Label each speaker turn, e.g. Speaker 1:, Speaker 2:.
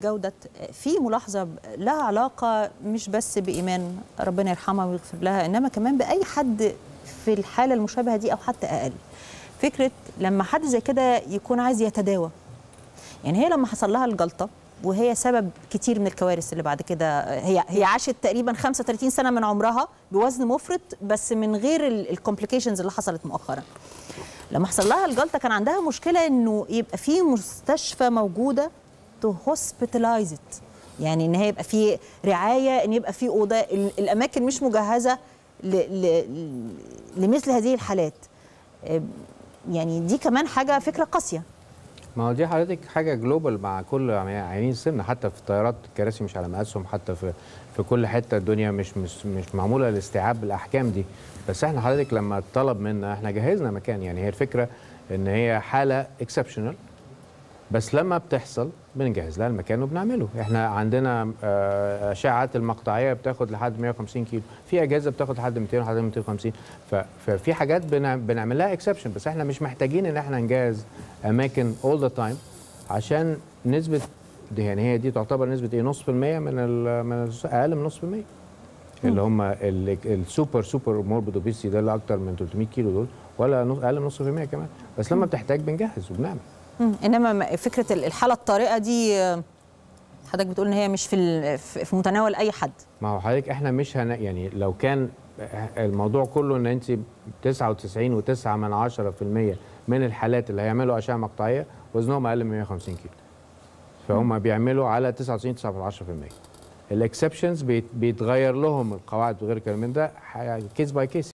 Speaker 1: جودة في ملاحظة لها علاقة مش بس بإيمان ربنا يرحمها ويغفر لها إنما كمان بأي حد في الحالة المشابهة دي أو حتى أقل فكرة لما حد زي كده يكون عايز يتداوى يعني هي لما حصل لها الجلطة وهي سبب كتير من الكوارث اللي بعد كده هي هي عاشت تقريبا 35 سنة من عمرها بوزن مفرط بس من غير الكومبليكيشنز اللي حصلت مؤخرا لما حصل لها الجلطة كان عندها مشكلة إنه يبقى في مستشفى موجودة تو هوسبيتالايز يعني ان هي يبقى في رعايه ان يبقى في اوضه ال- الاماكن مش مجهزه ل ل لمثل هذه الحالات آه، يعني دي كمان حاجه فكره قاسيه
Speaker 2: ما هو دي حضرتك حاجه جلوبال مع كل عيانين السمنه حتى في الطيارات الكراسي مش على مقاسهم حتى في في كل حته الدنيا مش مش مش معموله لاستيعاب الاحكام دي بس احنا حضرتك لما اتطلب منا احنا جهزنا مكان يعني هي الفكره ان هي حاله اكسبشنال بس لما بتحصل بنجهز لها المكان وبنعمله احنا عندنا آه، اشعات المقطعيه بتاخد لحد 150 كيلو في اجهزه بتاخد لحد 200 لحد 250 ف- ففي حاجات بنع- بنعمل لها اكسبشن بس احنا مش محتاجين ان احنا نجهز اماكن اول ذا تايم عشان نسبه دي يعني هي دي تعتبر نسبه ايه نص في المية من ال من ال اقل من نص في المية اللي هم ال- السوبر سوبر موربيد اوبيسي ده اللي اكتر من 300 كيلو دول ولا نص اقل من نص في المية كمان بس لما بتحتاج بنجهز وبنعمل
Speaker 1: مم. انما ما- فكره ال- الحاله الطارئه دي آه، حضرتك بتقول ان هي مش في ال- في في متناول اي حد
Speaker 2: ما هو حضرتك احنا مش هن يعني لو كان الموضوع كله ان انت 99.9 من 10% من الحالات اللي هيعملوا اشعه مقطعيه وزنهم اقل من 150 كيلو فهم بيعملوا على 99 9 الاكسبشنز بيتغير لهم القواعد وغير كده من ده كيس باي كيس